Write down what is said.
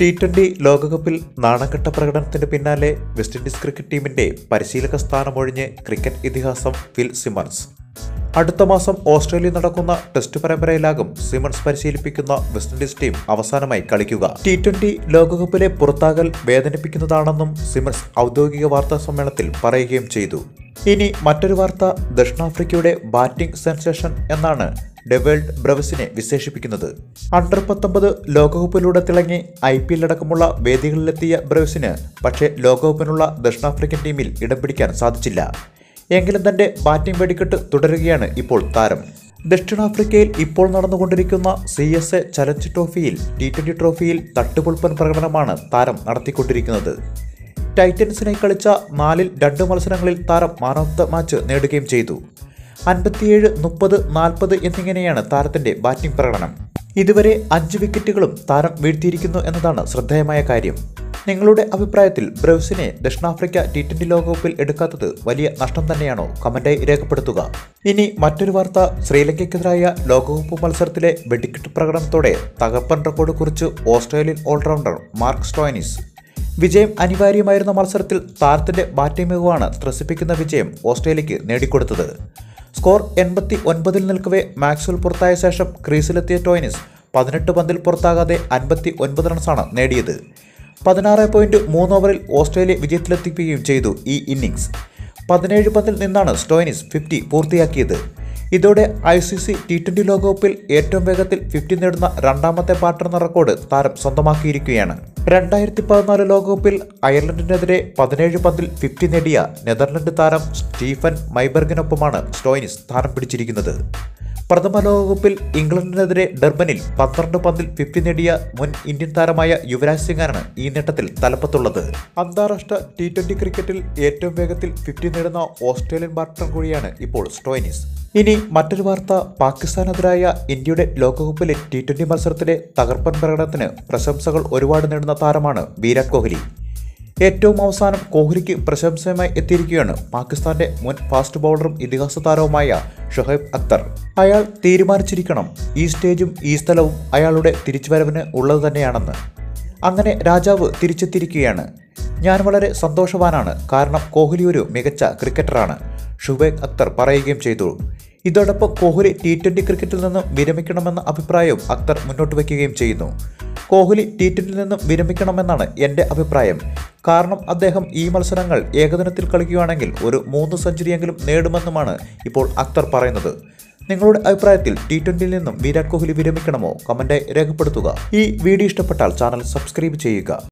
T twenty ലോകകപ്പിൽ നാണംകെട്ട പ്രകടനത്തിന് പിന്നാലെ വെസ്റ്റ് ഇൻഡീസ് ക്രിക്കറ്റ് ടീമിന്റെ പരിശീലക സ്ഥാനമൊഴിഞ്ഞ് ക്രിക്കറ്റ് ഇതിഹാസം ഫിൽ സിമൺസ് അടുത്ത മാസം ഓസ്ട്രേലിയ നടക്കുന്ന ടെസ്റ്റ് പരമ്പരയിലാകും സിമൺസ് പരിശീലിപ്പിക്കുന്ന വെസ്റ്റ് ഇൻഡീസ് ടീം അവസാനമായി കളിക്കുക ടി ട്വന്റി ലോകകപ്പിലെ പുറത്താകൽ വേദനിപ്പിക്കുന്നതാണെന്നും സിമൺസ് ഔദ്യോഗിക വാർത്താ സമ്മേളനത്തിൽ പറയുകയും ചെയ്തു ഇനി മറ്റൊരു വാർത്ത ദക്ഷിണാഫ്രിക്കയുടെ ബാറ്റിംഗ് സെൻസേഷൻ എന്നാണ് ഡെവേൾഡ് ബ്രവസിനെ വിശേഷിപ്പിക്കുന്നത് അണ്ടർ പത്തൊമ്പത് ലോകകപ്പിലൂടെ തിളങ്ങി ഐ പി എൽ അടക്കമുള്ള വേദികളിലെത്തിയ ബ്രവസിന് പക്ഷേ ലോകകപ്പിനുള്ള ദക്ഷിണാഫ്രിക്കൻ ടീമിൽ ഇടം പിടിക്കാൻ സാധിച്ചില്ല എങ്കിലും തന്റെ ബാറ്റിംഗ് വെടിക്കെട്ട് തുടരുകയാണ് ഇപ്പോൾ താരം ദക്ഷിണാഫ്രിക്കയിൽ ഇപ്പോൾ നടന്നുകൊണ്ടിരിക്കുന്ന സി എസ് എ ചലഞ്ച് ട്രോഫിയിൽ ടി ട്വന്റി ട്രോഫിയിൽ തട്ടുപൊൾപ്പൻ പ്രകടനമാണ് താരം നടത്തിക്കൊണ്ടിരിക്കുന്നത് ടൈറ്റൻസിനെ കളിച്ച നാലിൽ രണ്ട് മത്സരങ്ങളിൽ താരം മാൻ ഓഫ് ദ മാച്ച് നേടുകയും ചെയ്തു അൻപത്തിയേഴ് മുപ്പത് നാൽപ്പത് എന്നിങ്ങനെയാണ് താരത്തിന്റെ ബാറ്റിംഗ് പ്രകടനം ഇതുവരെ അഞ്ച് വിക്കറ്റുകളും താരം വീഴ്ത്തിയിരിക്കുന്നു എന്നതാണ് ശ്രദ്ധേയമായ കാര്യം നിങ്ങളുടെ അഭിപ്രായത്തിൽ ബ്രൗസിനെ ദക്ഷിണാഫ്രിക്ക ടി ട്വന്റി ലോകകപ്പിൽ എടുക്കാത്തത് വലിയ നഷ്ടം തന്നെയാണോ കമന്റായി രേഖപ്പെടുത്തുക ഇനി മറ്റൊരു വാർത്ത ശ്രീലങ്കയ്ക്കെതിരായ ലോകകപ്പ് മത്സരത്തിലെ വെടിക്കെട്ട് പ്രകടനത്തോടെ തകർപ്പൻ റെക്കോർഡ് കുറിച്ച് ഓസ്ട്രേലിയൻ ഓൾറൗണ്ടർ മാർക്ക് സ്റ്റോയിനിസ് വിജയം അനിവാര്യമായിരുന്ന മത്സരത്തിൽ താരത്തിന്റെ ബാറ്റിംഗ് മികവാണ് ത്രസിപ്പിക്കുന്ന വിജയം ഓസ്ട്രേലിയക്ക് നേടിക്കൊടുത്തത് സ്കോർ എൺപത്തി ഒൻപതിൽ നിൽക്കവേ മാക്സ്വൽ പുറത്തായ ശേഷം ക്രീസിലെത്തിയ ടോയിനിസ് പതിനെട്ട് പന്തിൽ പുറത്താകാതെ അൻപത്തി ഒൻപത് റൺസാണ് നേടിയത് പതിനാറ് പോയിന്റ് മൂന്ന് ഓവറിൽ ഓസ്ട്രേലിയ വിജയത്തിലെത്തിക്കുകയും ചെയ്തു ഈ ഇന്നിംഗ്സ് പതിനേഴ് പന്തിൽ നിന്നാണ് സ്റ്റോയിനിസ് ഫിഫ്റ്റി പൂർത്തിയാക്കിയത് ഇതോടെ I C C T twenty ലോകകപ്പിൽ ഏറ്റവും വേഗത്തിൽ ഫിഫ്റ്റി നേടുന്ന രണ്ടാമത്തെ ബാറ്റർ എന്ന റെക്കോർഡ് താരം സ്വന്തമാക്കിയിരിക്കുകയാണ് രണ്ടായിരത്തി പതിനാല് ലോകകപ്പിൽ അയർലൻഡിനെതിരെ പതിനേഴ് പന്തിൽ ഫിഫ്റ്റി നേടിയ നെതർലൻഡ് താരം സ്റ്റീഫൻ മൈബർഗിനൊപ്പമാണ് സ്റ്റോയിനിസ് സ്ഥാനം പിടിച്ചിരിക്കുന്നത് പ്രഥമ ലോകകപ്പിൽ ഇംഗ്ലണ്ടിനെതിരെ ഡർബനിൽ പന്ത്രണ്ട് പന്തിൽ ഫിഫ്റ്റി നേടിയ മുൻ ഇന്ത്യൻ താരമായ യുവരാജ് സിംഗാണ് ഈ നേട്ടത്തിൽ തലപ്പത്തുള്ളത് അന്താരാഷ്ട്ര ടി ട്വന്റി ക്രിക്കറ്റിൽ ഏറ്റവും വേഗത്തിൽ ഫിഫ്റ്റി നേടുന്ന ഓസ്ട്രേലിയൻ ബാറ്റർ കൂടിയാണ് ഇപ്പോൾ സ്റ്റോയിനിസ് ഇനി മറ്റൊരു വാർത്ത പാകിസ്ഥാനെതിരായ ഇന്ത്യയുടെ ലോകകപ്പിലെ ടി ട്വന്റി മത്സരത്തിലെ തകർപ്പൻ പ്രകടനത്തിന് പ്രശംസകൾ ഒരുപാട് നേടുന്ന താരമാണ് വിരാട് കോഹ്ലി ഏറ്റവും അവസാനം കോഹ്ലിക്ക് പ്രശംസയുമായി എത്തിയിരിക്കുകയാണ് പാകിസ്ഥാന്റെ മുൻ ഫാസ്റ്റ് ബൗളറും ഇതിഹാസ താരവുമായ ഷുഹൈബ് അക്തർ അയാൾ തീരുമാനിച്ചിരിക്കണം ഈ സ്റ്റേജും ഈ സ്ഥലവും അയാളുടെ തിരിച്ചുവരവിന് ഉള്ളത് തന്നെയാണെന്ന് അങ്ങനെ രാജാവ് തിരിച്ചെത്തിയിരിക്കുകയാണ് ഞാൻ വളരെ സന്തോഷവാനാണ് കാരണം കോഹ്ലി ഒരു മികച്ച ക്രിക്കറ്ററാണ് ഷുബൈബ് അക്തർ പറയുകയും ചെയ്തു ഇതോടൊപ്പം കോഹ്ലി ടി ട്വന്റി ക്രിക്കറ്റിൽ നിന്നും വിരമിക്കണമെന്ന അഭിപ്രായവും അക്തർ മുന്നോട്ട് വയ്ക്കുകയും ചെയ്യുന്നു കോഹ്ലി ടി ട്വന്റിയിൽ നിന്നും വിരമിക്കണമെന്നാണ് എൻ്റെ അഭിപ്രായം കാരണം അദ്ദേഹം ഈ മത്സരങ്ങൾ ഏകദിനത്തിൽ കളിക്കുകയാണെങ്കിൽ ഒരു മൂന്ന് സെഞ്ചുറിയെങ്കിലും നേടുമെന്നുമാണ് ഇപ്പോൾ അക്തർ പറയുന്നത് നിങ്ങളുടെ അഭിപ്രായത്തിൽ ടി ട്വന്റിയിൽ നിന്നും വിരാട് കോഹ്ലി വിരമിക്കണമോ കമന്റായി രേഖപ്പെടുത്തുക ഈ വീഡിയോ ഇഷ്ടപ്പെട്ടാൽ ചാനൽ സബ്സ്ക്രൈബ് ചെയ്യുക